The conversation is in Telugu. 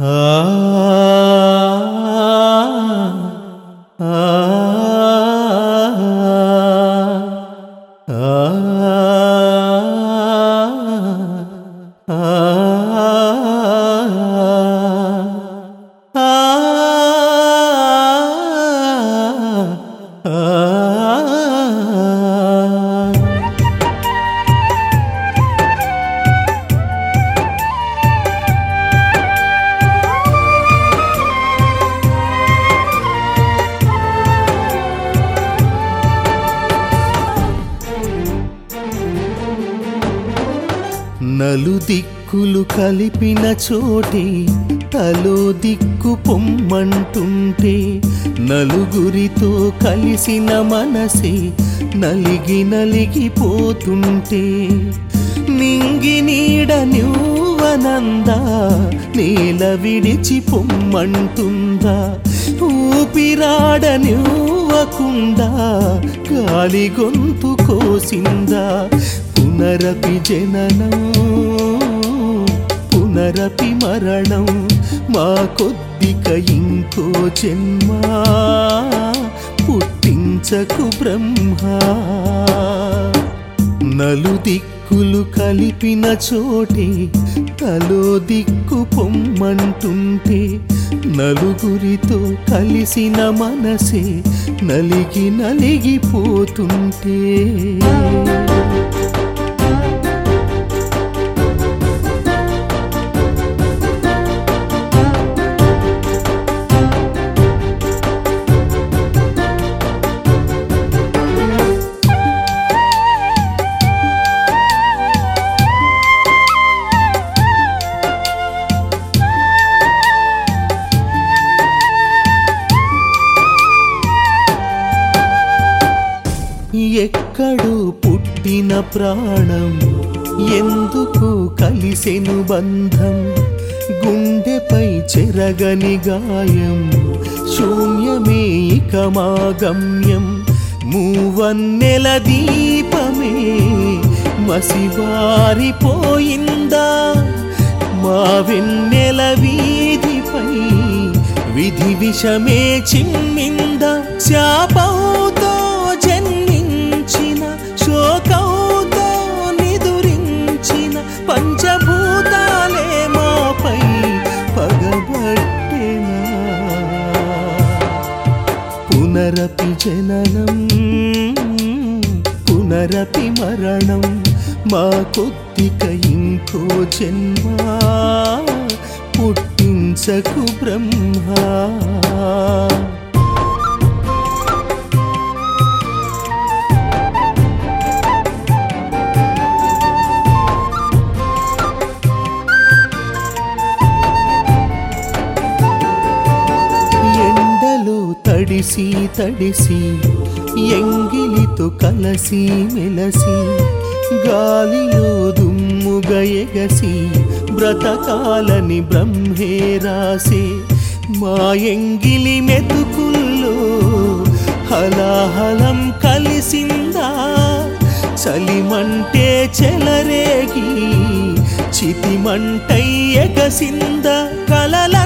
నలు దిక్కులు కలిపిన చోటే తలో దిక్కు పొమ్మంటుంటే నలుగురితో కలిసిన మనసే నలిగి నలిగిపోతుంటే నింగి నీడ నువ్వనందా నేల విడిచి పొమ్మంటుందా ఊపిరాడ నువ్వకుండా గాలి గొంతు కోసిందా పునరపి జననం పునరపి మరణం మా కొద్దిక ఇంకో జన్మ పుట్టించకు బ్రహ్మ నలు దిక్కులు కలిపిన చోటే తలో దిక్కు పొమ్మంటుంటే నలుగురితో కలిసిన మనసే నలిగి నలిగిపోతుంటే ఎక్కడో పుట్టిన ప్రాణం ఎందుకు కలిసెను బంధం గుండెపై చెరగని గాయం శూన్యమే ఇక మా గమ్యం మూవన్నెల దీపమే మసివారిపోయిందా మా వెన్నెల వీధిపై విధి విషమే చిమ్మిందా శాపంతో జన్మించిన శోకంతో నిదురించిన పంచభూతాలే మాపై పగబట్టెనా పునరపి జననం పునరపి మరణం మా కొద్దిక ఇంకో జన్మ పుట్టించకు బ్రహ్మ ఎండలో తడిసి తడిసి ఎంగిలితో కలసి మెలసి గాలిలో దుమ్ముగా ఎగసి బ్రతకాలని బ్రహ్మే రాసే మా ఎంగిలి మెతుకుల్లో హలాహలం కలిసిందా చలిమంటే చెలరేగి చితిమంటై ఎగసింద కలల